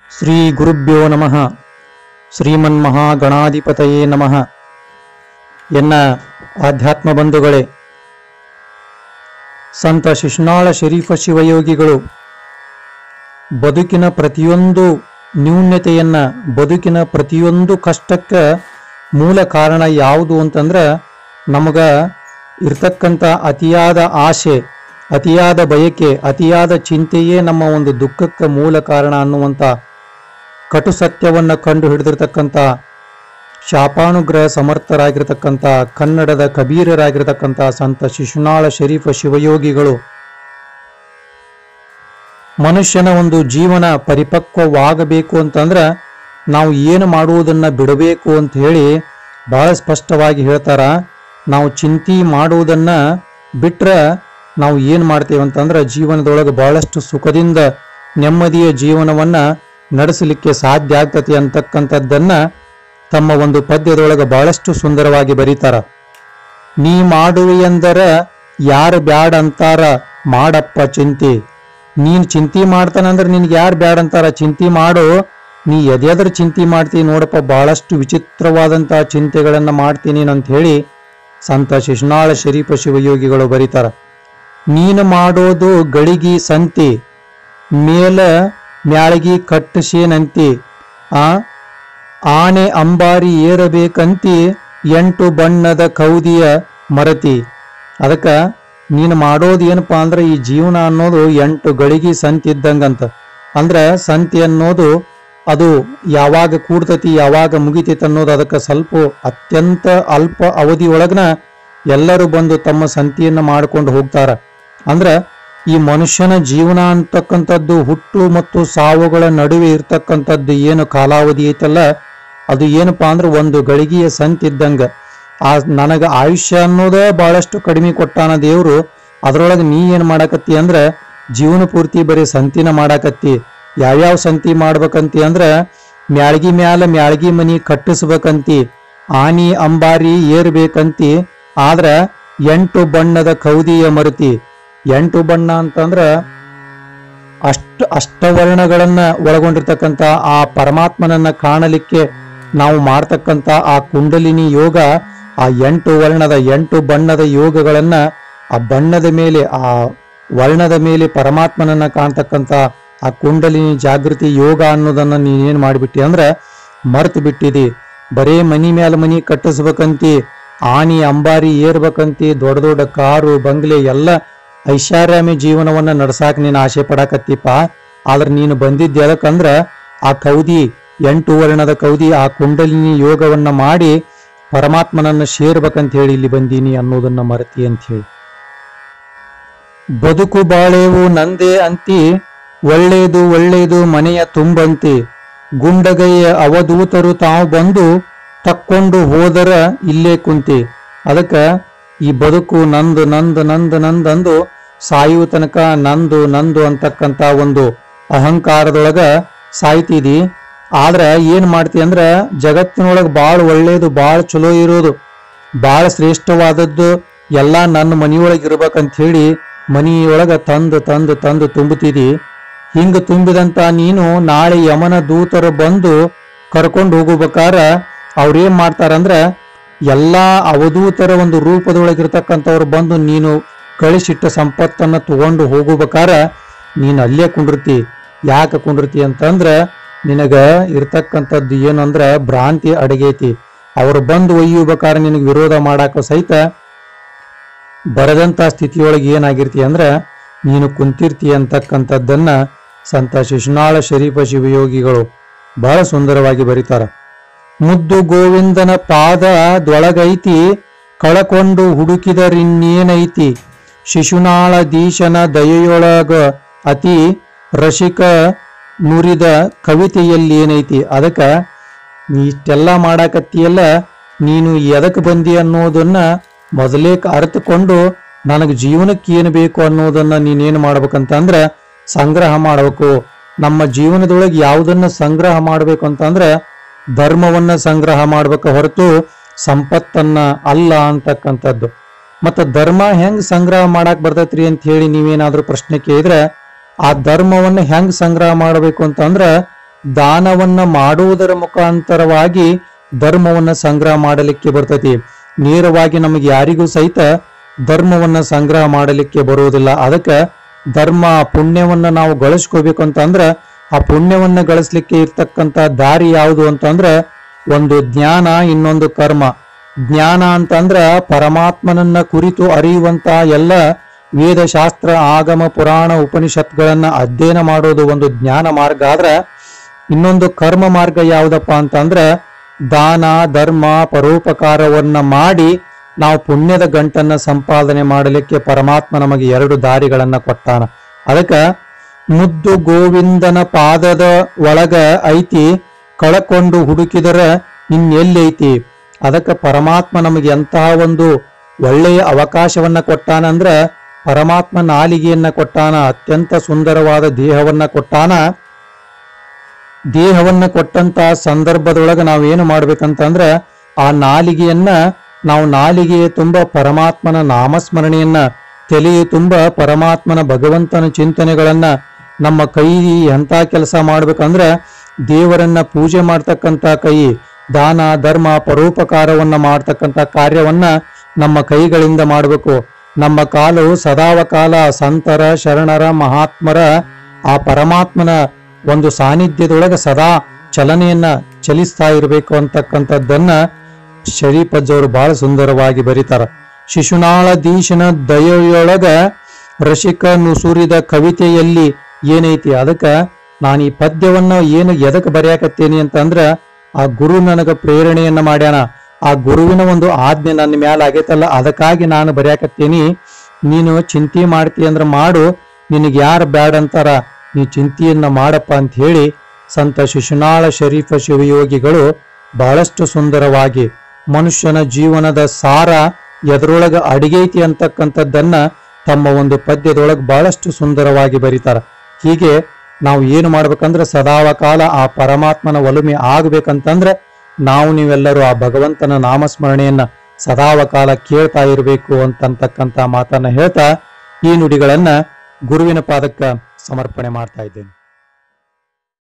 ಶ್ರೀ ಗುರುಭ್ಯೋ ನಮಃ ಶ್ರೀಮನ್ಮಹಾಗಣಾಧಿಪತಯೇ ನಮಃ ಎನ್ನ ಆಧ್ಯಾತ್ಮ ಬಂಧುಗಳೇ ಸಂತ ಶಿಶುನಾಳ ಶರೀಫ ಶಿವಯೋಗಿಗಳು ಬದುಕಿನ ಪ್ರತಿಯೊಂದು ನ್ಯೂನ್ಯತೆಯನ್ನ ಬದುಕಿನ ಪ್ರತಿಯೊಂದು ಕಷ್ಟಕ್ಕೆ ಮೂಲ ಕಾರಣ ಯಾವುದು ಅಂತಂದ್ರೆ ನಮಗ ಇರ್ತಕ್ಕಂಥ ಅತಿಯಾದ ಆಸೆ ಅತಿಯಾದ ಬಯಕೆ ಅತಿಯಾದ ಚಿಂತೆಯೇ ನಮ್ಮ ಒಂದು ದುಃಖಕ್ಕೆ ಮೂಲ ಕಾರಣ ಅನ್ನುವಂಥ ಕಟು ಸತ್ಯವನ್ನ ಕಂಡು ಹಿಡಿದಿರ್ತಕ್ಕಂಥ ಶಾಪಾನುಗ್ರಹ ಸಮರ್ಥರಾಗಿರ್ತಕ್ಕಂಥ ಕನ್ನಡದ ಕಬೀರರಾಗಿರ್ತಕ್ಕಂಥ ಸಂತ ಶಿಶುನಾಳ ಶರೀಫ ಶಿವಯೋಗಿಗಳು ಮನುಷ್ಯನ ಒಂದು ಜೀವನ ಪರಿಪಕ್ವವಾಗಬೇಕು ಅಂತಂದ್ರೆ ನಾವು ಏನು ಮಾಡುವುದನ್ನ ಬಿಡಬೇಕು ಅಂತ ಹೇಳಿ ಬಹಳ ಸ್ಪಷ್ಟವಾಗಿ ಹೇಳ್ತಾರ ನಾವು ಚಿಂತೆ ಮಾಡುವುದನ್ನ ಬಿಟ್ರೆ ನಾವು ಏನು ಮಾಡ್ತೇವೆ ಅಂತಂದ್ರೆ ಜೀವನದೊಳಗೆ ಬಹಳಷ್ಟು ಸುಖದಿಂದ ನೆಮ್ಮದಿಯ ಜೀವನವನ್ನ ನಡೆಸಲಿಕ್ಕೆ ಸಾಧ್ಯ ಆಗ್ತತಿ ಅಂತಕ್ಕಂಥದ್ದನ್ನ ತಮ್ಮ ಒಂದು ಪದ್ಯದೊಳಗೆ ಬಹಳಷ್ಟು ಸುಂದರವಾಗಿ ಬರೀತಾರ ನೀ ಮಾಡುವೆಯಂದರ ಯಾರು ಬ್ಯಾಡ ಅಂತಾರ ಮಾಡಪ್ಪ ಚಿಂತೆ ನೀನ್ ಚಿಂತೆ ಮಾಡ್ತಾನಂದ್ರೆ ನಿನ್ಗೆ ಯಾರು ಬ್ಯಾಡ ಅಂತಾರ ಚಿಂತೆ ಮಾಡು ನೀ ಎದೆದ್ರ ಚಿಂತೆ ಮಾಡ್ತೀನಿ ನೋಡಪ್ಪ ಬಹಳಷ್ಟು ವಿಚಿತ್ರವಾದಂತಹ ಚಿಂತೆಗಳನ್ನ ಮಾಡ್ತೀನಿ ಅಂತ ಹೇಳಿ ಸಂತ ಶಿಶುನಾಳ ಶರೀಫ ಶಿವಯೋಗಿಗಳು ಬರೀತಾರ ನೀನು ಮಾಡೋದು ಗಳಿಗಿ ಸಂತಿ ಮೇಲ ಮ್ಯಾಳಗಿ ಕಟ್ಟಸೇನಂತಿ ಆ ಆನೆ ಅಂಬಾರಿ ಏರಬೇಕಂತಿ ಎಂಟು ಬಣ್ಣದ ಕೌದಿಯ ಮರತಿ ಅದಕ್ಕ ನೀನು ಮಾಡೋದು ಏನಪ್ಪಾ ಅಂದ್ರೆ ಈ ಜೀವನ ಅನ್ನೋದು ಎಂಟು ಗಳಿಗೆ ಸಂತಿ ಇದ್ದಂಗಂತ ಅಂದ್ರೆ ಸಂತಿ ಅನ್ನೋದು ಅದು ಯಾವಾಗ ಕೂಡ್ತತಿ ಯಾವಾಗ ಮುಗಿತೈತಿ ಅನ್ನೋದು ಅದಕ್ಕೆ ಸ್ವಲ್ಪ ಅತ್ಯಂತ ಅಲ್ಪ ಅವಧಿ ಒಳಗನ ಎಲ್ಲರೂ ಬಂದು ತಮ್ಮ ಸಂತಿಯನ್ನ ಮಾಡ್ಕೊಂಡು ಹೋಗ್ತಾರ ಅಂದ್ರ ಈ ಮನುಷ್ಯನ ಜೀವನ ಅಂತಕ್ಕಂಥದ್ದು ಹುಟ್ಟು ಮತ್ತು ಸಾವುಗಳ ನಡುವೆ ಇರ್ತಕ್ಕಂಥದ್ದು ಏನು ಕಾಲಾವಧಿ ಐತಲ್ಲ ಅದು ಏನಪ್ಪಾ ಅಂದ್ರೆ ಒಂದು ಗಳಿಗೆಯ ಸಂತಿದ್ದಂಗ ಆ ನನಗ ಆಯುಷ್ಯ ಅನ್ನೋದೇ ಬಹಳಷ್ಟು ಕಡಿಮೆ ಕೊಟ್ಟಾನ ದೇವ್ರು ಅದ್ರೊಳಗೆ ನೀ ಏನ್ ಮಾಡಾಕತ್ತಿ ಅಂದ್ರ ಜೀವನ ಪೂರ್ತಿ ಬರೀ ಸಂತಿನ ಮಾಡಾಕತ್ತಿ ಯಾವ್ಯಾವ ಸಂತಿ ಮಾಡ್ಬೇಕಂತಿ ಅಂದ್ರ ಮ್ಯಾಳ್ಗಿ ಮ್ಯಾಲ ಮ್ಯಾಳ್ಗಿ ಮನಿ ಕಟ್ಟಿಸ್ಬೇಕಂತಿ ಆನಿ ಅಂಬಾರಿ ಏರ್ಬೇಕಂತಿ ಆದ್ರ ಎಂಟು ಬಣ್ಣದ ಕೌದಿಯ ಮರುತಿ ಎಂಟು ಬಣ್ಣ ಅಂತಂದ್ರ ಅಷ್ಟ ಅಷ್ಟವರ್ಣಗಳನ್ನ ಒಳಗೊಂಡಿರ್ತಕ್ಕಂಥ ಆ ಪರಮಾತ್ಮನನ್ನ ಕಾಣಲಿಕ್ಕೆ ನಾವು ಮಾಡ್ತಕ್ಕಂಥ ಆ ಕುಂಡಲಿನಿ ಯೋಗ ಆ ಎಂಟು ವರ್ಣದ ಎಂಟು ಬಣ್ಣದ ಯೋಗಗಳನ್ನ ಆ ಬಣ್ಣದ ಮೇಲೆ ಆ ವರ್ಣದ ಮೇಲೆ ಪರಮಾತ್ಮನನ್ನ ಕಾಣ್ತಕ್ಕಂಥ ಆ ಕುಂಡಲಿನಿ ಜಾಗೃತಿ ಯೋಗ ಅನ್ನೋದನ್ನ ನೀನೇನ್ ಮಾಡಿಬಿಟ್ಟಿ ಅಂದ್ರ ಮರ್ತು ಬಿಟ್ಟಿದಿ ಬರೇ ಮನಿ ಮ್ಯಾಲ ಮನಿ ಕಟ್ಟಿಸ್ಬೇಕಂತಿ ಆನಿ ಅಂಬಾರಿ ಏರ್ಬೇಕಂತಿ ದೊಡ್ಡ ದೊಡ್ಡ ಕಾರು ಬಂಗ್ಲೆ ಎಲ್ಲ ಐಷಾರಾಮಿ ಜೀವನವನ್ನ ನಡ್ಸಾಕ್ ನೀನು ಆಸೆ ಪಡಾಕತ್ತಿಪ್ಪ ಆದ್ರೆ ನೀನು ಬಂದಿದ್ದ ಎದಕ್ಕಂದ್ರ ಆ ಕೌದಿ ಎಂಟು ವರ್ಣದ ಕೌದಿ ಆ ಕುಂಡಲಿನಿ ಯೋಗವನ್ನ ಮಾಡಿ ಪರಮಾತ್ಮನನ್ನ ಸೇರ್ಬೇಕಂತ ಹೇಳಿ ಇಲ್ಲಿ ಬಂದೀನಿ ಅನ್ನೋದನ್ನ ಮರತಿ ಅಂತ ಹೇಳಿ ಬದುಕು ಬಾಳೆವು ನಂದೇ ಅಂತಿ ಒಳ್ಳೇದು ಒಳ್ಳೇದು ಮನೆಯ ತುಂಬಂತಿ ಗುಂಡಗೈಯ ಅವಧೂತರು ತಾವು ಬಂದು ತಕ್ಕೊಂಡು ಹೋದರ ಇಲ್ಲೇ ಕುಂತಿ ಅದಕ್ಕ ಈ ಬದುಕು ನಂದು ನಂದು ನಂದು ನಂದಂದು ಸಾಯುವ ತನಕ ನಂದು ನಂದು ಅಂತಕ್ಕಂತ ಒಂದು ಅಹಂಕಾರದೊಳಗ ಸಾಯ್ತಿದಿ ಆದ್ರ ಏನ್ ಮಾಡ್ತಿ ಅಂದ್ರ ಜಗತ್ತಿನೊಳಗ ಬಾಳ ಒಳ್ಳೇದು ಬಾಳ ಚಲೋ ಇರೋದು ಬಾಳ ಶ್ರೇಷ್ಠವಾದದ್ದು ಎಲ್ಲಾ ನನ್ನ ಮನಿಯೊಳಗ ಇರ್ಬೇಕಂತ ಹೇಳಿ ಮನಿಯೊಳಗ ತಂದು ತಂದು ತಂದು ತುಂಬುತ್ತಿದಿ ಹಿಂಗ ತುಂಬಿದಂತ ನೀನು ನಾಳೆ ಯಮನ ದೂತರು ಬಂದು ಕರ್ಕೊಂಡು ಹೋಗಬೇಕಾರ ಅವ್ರೇನ್ ಮಾಡ್ತಾರಂದ್ರ ಎಲ್ಲಾ ಅವಧೂತರ ಒಂದು ರೂಪದೊಳಗಿರ್ತಕ್ಕಂಥವ್ರು ಬಂದು ನೀನು ಕಳಿಸಿಟ್ಟ ಸಂಪತ್ತನ್ನ ತಗೊಂಡು ಹೋಗಬೇಕಾರ ನೀನು ಅಲ್ಲೇ ಕುಂಡಿರ್ತಿ ಯಾಕೆ ಕುಂಡಿರ್ತಿ ಅಂತಂದ್ರ ನಿನಗ ಇರ್ತಕ್ಕಂಥದ್ದು ಏನು ಅಂದ್ರ ಭ್ರಾಂತಿ ಅಡಗೈತಿ ಅವ್ರು ಬಂದು ಒಯ್ಯಬೇಕಾರ ನಿನಗೆ ವಿರೋಧ ಮಾಡಾಕ ಸಹಿತ ಬರದಂತ ಸ್ಥಿತಿಯೊಳಗೆ ಏನಾಗಿರ್ತಿ ಅಂದ್ರ ನೀನು ಕುಂತಿರ್ತಿ ಅಂತಕ್ಕಂಥದ್ದನ್ನ ಸಂತ ಶಿಶುನಾಳ ಶರೀಫ ಶಿವಯೋಗಿಗಳು ಬಹಳ ಸುಂದರವಾಗಿ ಬರೀತಾರ ಮುದ್ದು ಗೋವಿಂದನ ಪಾದದೊಳಗೈತಿ ಕಳಕೊಂಡು ಹುಡುಕಿದರಿನ್ನೇನೈತಿ ಶಿಶುನಾಳ ದೀಶನ ದಯೆಯೊಳಗ ಅತಿ ರಸಿಕ ನುರಿದ ಕವಿತೆಯಲ್ಲಿ ಏನೈತಿ ಅದಕ್ಕ ನೀ ಇಷ್ಟೆಲ್ಲ ಮಾಡಾಕತ್ತಿಯಲ್ಲ ನೀನು ಎದಕ್ ಬಂದಿ ಅನ್ನೋದನ್ನ ಮೊದಲೇ ಅರ್ಥಕೊಂಡು ನನಗೆ ಜೀವನಕ್ಕೆ ಏನು ಬೇಕು ಅನ್ನೋದನ್ನ ನೀನೇನು ಮಾಡ್ಬೇಕಂತ ಅಂದ್ರ ಸಂಗ್ರಹ ಮಾಡಬೇಕು ನಮ್ಮ ಜೀವನದೊಳಗೆ ಯಾವುದನ್ನ ಸಂಗ್ರಹ ಮಾಡ್ಬೇಕು ಅಂತಂದ್ರ ಧರ್ಮವನ್ನ ಸಂಗ್ರಹ ಮಾಡ್ಬೇಕು ಹೊರತು ಸಂಪತ್ತನ್ನ ಅಲ್ಲ ಅಂತಕ್ಕಂಥದ್ದು ಮತ್ತ ಧರ್ಮ ಹೆಂಗ್ ಸಂಗ್ರಹ ಮಾಡಕ್ ಬರ್ತೈತ್ರಿ ಅಂತ ಹೇಳಿ ನೀವೇನಾದ್ರೂ ಪ್ರಶ್ನೆ ಕೇಳಿದ್ರೆ ಆ ಧರ್ಮವನ್ನ ಹೆಂಗ್ ಸಂಗ್ರಹ ಮಾಡಬೇಕು ಅಂತಂದ್ರ ದಾನವನ್ನ ಮಾಡುವುದರ ಮುಖಾಂತರವಾಗಿ ಧರ್ಮವನ್ನ ಸಂಗ್ರಹ ಮಾಡಲಿಕ್ಕೆ ಬರ್ತೈತಿ ನೇರವಾಗಿ ನಮಗೆ ಯಾರಿಗೂ ಸಹಿತ ಧರ್ಮವನ್ನ ಸಂಗ್ರಹ ಮಾಡಲಿಕ್ಕೆ ಬರುವುದಿಲ್ಲ ಅದಕ್ಕೆ ಧರ್ಮ ಪುಣ್ಯವನ್ನ ನಾವು ಗಳಿಸ್ಕೋಬೇಕು ಅಂತಂದ್ರ ಆ ಪುಣ್ಯವನ್ನ ಗಳಿಸ್ಲಿಕ್ಕೆ ಇರ್ತಕ್ಕಂತ ದಾರಿ ಯಾವುದು ಅಂತಂದ್ರ ಒಂದು ಜ್ಞಾನ ಇನ್ನೊಂದು ಕರ್ಮ ಜ್ಞಾನ ಅಂತಂದ್ರ ಪರಮಾತ್ಮನನ್ನ ಕುರಿತು ಅರಿಯುವಂತ ಎಲ್ಲ ವೇದಶಾಸ್ತ್ರ ಆಗಮ ಪುರಾಣ ಉಪನಿಷತ್ಗಳನ್ನ ಅಧ್ಯಯನ ಮಾಡೋದು ಒಂದು ಜ್ಞಾನ ಮಾರ್ಗ ಆದ್ರ ಇನ್ನೊಂದು ಕರ್ಮ ಮಾರ್ಗ ಯಾವುದಪ್ಪ ಅಂತಂದ್ರ ದಾನ ಧರ್ಮ ಪರೋಪಕಾರವನ್ನ ಮಾಡಿ ನಾವು ಪುಣ್ಯದ ಗಂಟನ್ನ ಸಂಪಾದನೆ ಮಾಡಲಿಕ್ಕೆ ಪರಮಾತ್ಮ ನಮಗೆ ಎರಡು ದಾರಿಗಳನ್ನ ಕೊಟ್ಟಾನ ಅದಕ್ಕ ಮುದ್ದು ಗೋವಿಂದನ ಪಾದದ ಒಳಗ ಐತಿ ಕಳಕೊಂಡು ಹುಡುಕಿದರ ಇನ್ನೆಲ್ಲೈತಿ ಅದಕ್ಕೆ ಪರಮಾತ್ಮ ನಮಗೆ ಎಂತಹ ಒಂದು ಒಳ್ಳೆಯ ಅವಕಾಶವನ್ನ ಕೊಟ್ಟಾನಂದ್ರ ಪರಮಾತ್ಮ ನಾಲಿಗೆಯನ್ನ ಕೊಟ್ಟಾನ ಅತ್ಯಂತ ಸುಂದರವಾದ ದೇಹವನ್ನ ಕೊಟ್ಟಾನ ದೇಹವನ್ನ ಕೊಟ್ಟಂತ ಸಂದರ್ಭದೊಳಗ ನಾವೇನು ಮಾಡ್ಬೇಕಂತಂದ್ರ ಆ ನಾಲಿಗೆಯನ್ನ ನಾವು ನಾಲಿಗೆಯ ತುಂಬ ಪರಮಾತ್ಮನ ನಾಮಸ್ಮರಣೆಯನ್ನ ತಲೆಯು ತುಂಬ ಪರಮಾತ್ಮನ ಭಗವಂತನ ಚಿಂತನೆಗಳನ್ನ ನಮ್ಮ ಕೈ ಎಂತ ಕೆಲಸ ಮಾಡ್ಬೇಕಂದ್ರ ದೇವರನ್ನ ಪೂಜೆ ಮಾಡ್ತಕ್ಕಂತ ಕೈ ದಾನ ಧರ್ಮ ಪರೋಪಕಾರವನ್ನ ಮಾಡ್ತಕ್ಕಂತ ಕಾರ್ಯವನ್ನ ನಮ್ಮ ಕೈಗಳಿಂದ ಮಾಡಬೇಕು ನಮ್ಮ ಕಾಲು ಸದಾವಕಾಲ ಸಂತರ ಶರಣರ ಮಹಾತ್ಮರ ಆ ಪರಮಾತ್ಮನ ಒಂದು ಸಾನ್ನಿಧ್ಯದೊಳಗೆ ಸದಾ ಚಲನೆಯನ್ನ ಚಲಿಸ್ತಾ ಇರಬೇಕು ಅಂತಕ್ಕಂಥದ್ದನ್ನ ಶರೀಫಜ್ಜವರು ಬಹಳ ಸುಂದರವಾಗಿ ಬರೀತಾರ ಶಿಶುನಾಳ ದೀಶನ ದಯೆಯೊಳಗ ರಸಿಕ ನುಸುರಿದ ಕವಿತೆಯಲ್ಲಿ ಏನೈತಿ ಅದಕ್ಕ ನಾನು ಈ ಪದ್ಯವನ್ನ ಏನು ಎದಕ್ ಬರೆಯಾಕತ್ತೇನಿ ಅಂತಂದ್ರ ಆ ಗುರು ನನಗ ಪ್ರೇರಣೆಯನ್ನ ಮಾಡ್ಯಾನ ಆ ಗುರುವಿನ ಒಂದು ಆಜ್ಞೆ ನನ್ನ ಮ್ಯಾಲ ಆಗೈತಲ್ಲ ಅದಕ್ಕಾಗಿ ನಾನು ಬರೆಯಾಕತ್ತೇನಿ ನೀನು ಚಿಂತೆ ಮಾಡ್ತಿ ಅಂದ್ರ ಮಾಡು ನಿನಗೆ ಯಾರು ಬ್ಯಾಡ ಅಂತಾರ ನೀ ಚಿಂತೆಯನ್ನ ಮಾಡಪ್ಪ ಅಂತ ಹೇಳಿ ಸಂತ ಶಿಶುನಾಳ ಶರೀಫ ಶಿವಯೋಗಿಗಳು ಬಹಳಷ್ಟು ಸುಂದರವಾಗಿ ಮನುಷ್ಯನ ಜೀವನದ ಸಾರ ಎದರೊಳಗ ಅಡಿಗೈತಿ ಅಂತಕ್ಕಂಥದ್ದನ್ನ ತಮ್ಮ ಒಂದು ಪದ್ಯದೊಳಗೆ ಬಹಳಷ್ಟು ಸುಂದರವಾಗಿ ಬರೀತಾರ ಹೀಗೆ ನಾವು ಏನು ಮಾಡ್ಬೇಕಂದ್ರೆ ಸದಾವಕಾಲ ಆ ಪರಮಾತ್ಮನ ಒಲುಮೆ ಆಗ್ಬೇಕಂತಂದ್ರೆ ನಾವು ನೀವೆಲ್ಲರೂ ಆ ಭಗವಂತನ ನಾಮಸ್ಮರಣೆಯನ್ನ ಸದಾವಕಾಲ ಕೇಳ್ತಾ ಇರಬೇಕು ಅಂತಕ್ಕಂಥ ಮಾತನ್ನ ಹೇಳ್ತಾ ಈ ನುಡಿಗಳನ್ನ ಗುರುವಿನ ಪಾದಕ್ಕ ಸಮರ್ಪಣೆ ಮಾಡ್ತಾ ಇದ್ದೇನೆ